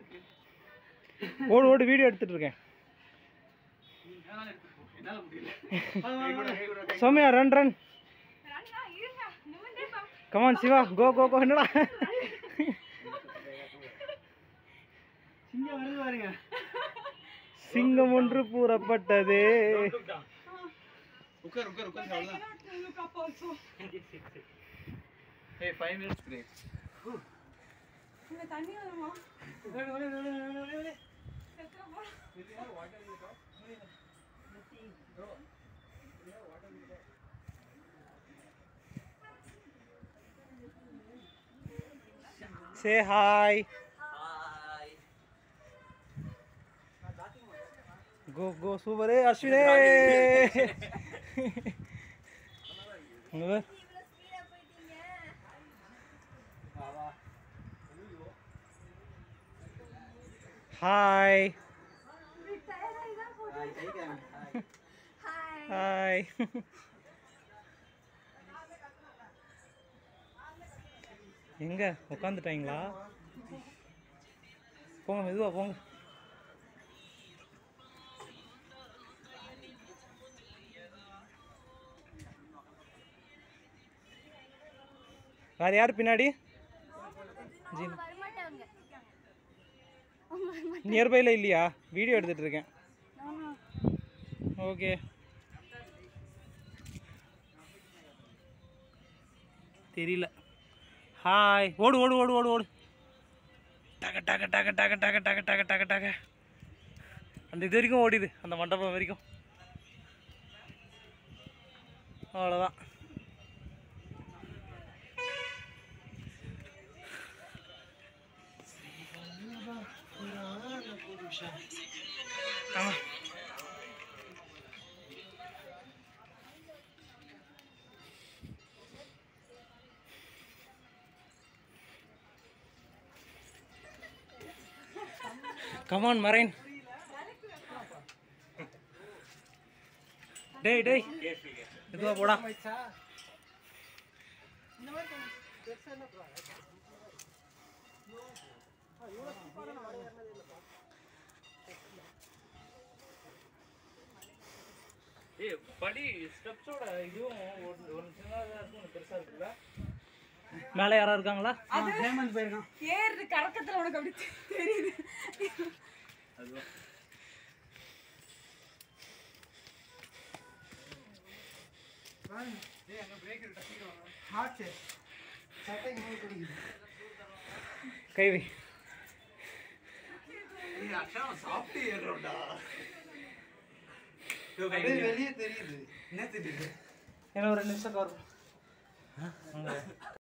ஓடு ஓடு வீடியோ எடுத்துட்டு இருக்கேன் என்னால முடியல Soumya run run come on Siva go go go என்னடா சிங்கம் வருது பாருங்க சிங்கம் ஒன்று கூறப்பட்டது உட்கார் உட்கார் உட்கார் அவ்வளவுதான் ஏய் 5 மினிட்ஸ் பிரேக் தண்ணி வருமா சே ஹாய் கோ கோ சூப்பர் அஸ்வினே இங்க பாரு. ஹாய் ஹாய் எங்க உட்காந்துட்டாங்களா போங்க மெதுவா போங்க வேற யார் பின்னாடி ஜீனா வரமாட்டாங்க நியர்பைல இல்லையா வீடியோ எடுத்துட்டு இருக்கேன் ஓகே தெரியல ஹாய் ஓடு ஓடு ஓடு ஓடு ஓடு டக டக டக டக டக டக டக டக டக அந்த இது வரைக்கும் ஓடிது அந்த மண்டபம் வரைக்கும் அவ்வளோதான் ஆமாம் கமான் மரைன் டேய் டேய் இதுவா போடா ஏய் படி ஸ்டெப்ஸோட இதுவும் ஒரு ஒரு சின்னதாக இருக்கும் ஒன்று பெருசாக இருக்குல்ல மேலே யாரா இருக்காங்களா ஹேமந்த் போயிருக்கான் ஏறு கறக்கத்துல உனக்கு அப்படி தெரியுது அதுவா கை வை சாப்பிட்டு ஏறுறோம்டா வெளியே தெரியுது என்ன தெரியுது என்ன ஒரு ரெண்டு நிமிஷம் கவர்